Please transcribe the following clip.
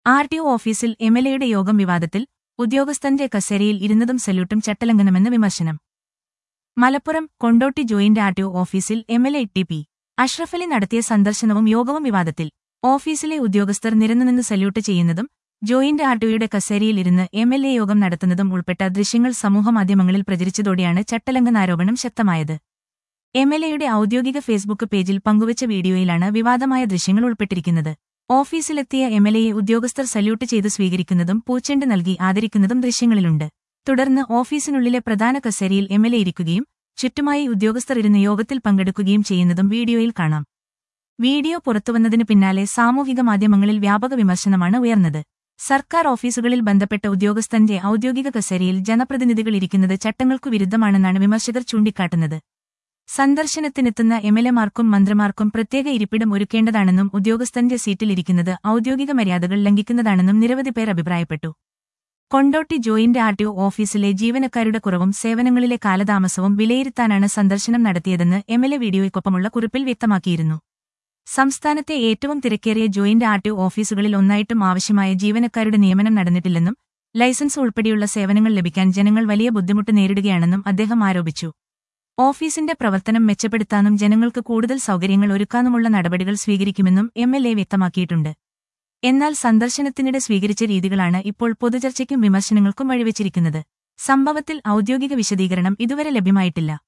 R T O ഓഫീസിൽ എംഎൽഎയുടെ യോഗം വിവാദത്തിൽ ഉദ്യോഗസ്ഥന്റെ കസേരയിൽ ഇരുന്നതും സല്യൂട്ടും ചട്ടലംഘനമെന്ന് വിമർശനം Malappuram Kondotty joint R T O ഓഫീസിൽ എംഎൽഎ ടി പി അഷ്റഫലി നടത്തിയ സന്ദർശനവും യോഗവും വിവാദത്തിൽ ഓഫീസിലെ ഉദ്യോഗസ്ഥർ നിരന്നുനിന്ന് സല്യൂട്ട് ചെയ്യുന്നതും ജോയിന്റ് ആർ ടി ഒയുടെ കസേരയിൽ ഇരുന്ന് എംഎൽഎ യോഗം നടത്തുന്നതും ഉൾപ്പെട്ട ദൃശ്യങ്ങൾ സമൂഹമാധ്യമങ്ങളിൽ പ്രചരിച്ചതോടെയാണ് ചട്ടലംഘനാരോപണം ശക്തമായത് എംഎൽഎയുടെ ഔദ്യോഗിക ഫേസ്ബുക്ക് പേജിൽ പങ്കുവച്ച വീഡിയോയിലാണ് വിവാദമായ ദൃശ്യങ്ങൾ ഉൾപ്പെട്ടിരിക്കുന്നത് ഓഫീസിലെത്തിയ എംഎൽഎയെ ഉദ്യോഗസ്ഥർ സല്യൂട്ട് ചെയ്ത് സ്വീകരിക്കുന്നതും പൂച്ചെണ്ട് നൽകി ആദരിക്കുന്നതും ദൃശ്യങ്ങളിലുണ്ട് തുടർന്ന് ഓഫീസിനുള്ളിലെ പ്രധാന കസേരയിൽ എംഎൽഎ ഇരിക്കുകയും ചുറ്റുമായി ഉദ്യോഗസ്ഥർ ഇരുന്ന് യോഗത്തിൽ പങ്കെടുക്കുകയും ചെയ്യുന്നതും വീഡിയോയിൽ കാണാം വീഡിയോ പുറത്തുവന്നതിന് പിന്നാലെ സാമൂഹിക മാധ്യമങ്ങളിൽ വ്യാപക വിമർശനമാണ് ഉയർന്നത് സർക്കാർ ഓഫീസുകളിൽ ബന്ധപ്പെട്ട ഉദ്യോഗസ്ഥന്റെ ഔദ്യോഗിക കസേരയിൽ ജനപ്രതിനിധികൾ ഇരിക്കുന്നത് ചട്ടങ്ങൾക്കു വിരുദ്ധമാണെന്നാണ് വിമർശകർ ചൂണ്ടിക്കാട്ടുന്നത് സന്ദർശനത്തിനെത്തുന്ന എംഎൽഎമാർക്കും മന്ത്രിമാർക്കും പ്രത്യേക ഇരിപ്പിടം ഒരുക്കേണ്ടതാണെന്നും ഉദ്യോഗസ്ഥന്റെ സീറ്റിലിരിക്കുന്നത് ഔദ്യോഗിക മര്യാദകൾ ലംഘിക്കുന്നതാണെന്നും നിരവധി പേർ അഭിപ്രായപ്പെട്ടു Kondotty joint R T O ഓഫീസിലെ ജീവനക്കാരുടെ കുറവും സേവനങ്ങളിലെ കാലതാമസവും വിലയിരുത്താനാണ് സന്ദർശനം നടത്തിയതെന്ന് എംഎൽഎ വീഡിയോയ്ക്കൊപ്പമുള്ള കുറിപ്പിൽ വ്യക്തമാക്കിയിരുന്നു സംസ്ഥാനത്തെ ഏറ്റവും തിരക്കേറിയ ജോയിന്റ് ആർ ടി ഒ ഓഫീസുകളിൽ ഒന്നായിട്ടും ആവശ്യമായ ജീവനക്കാരുടെ നിയമനം നടന്നിട്ടില്ലെന്നും ലൈസൻസ് ഉൾപ്പെടെയുള്ള സേവനങ്ങൾ ലഭിക്കാൻ ജനങ്ങൾ വലിയ ബുദ്ധിമുട്ട് നേരിടുകയാണെന്നും അദ്ദേഹം ആരോപിച്ചു ഓഫീസിന്റെ പ്രവർത്തനം മെച്ചപ്പെടുത്താനും ജനങ്ങൾക്ക് കൂടുതൽ സൗകര്യങ്ങൾ ഒരുക്കാനുമുള്ള നടപടികൾ സ്വീകരിക്കുമെന്നും എംഎൽഎ വ്യക്തമാക്കിയിട്ടുണ്ട് എന്നാൽ സന്ദർശനത്തിനിടെ സ്വീകരിച്ച രീതികളാണ് ഇപ്പോൾ പൊതുചർച്ചയ്ക്കും വിമർശനങ്ങൾക്കും വഴിവെച്ചിരിക്കുന്നത് സംഭവത്തിൽ ഔദ്യോഗിക വിശദീകരണം ഇതുവരെ ലഭ്യമായിട്ടില്ല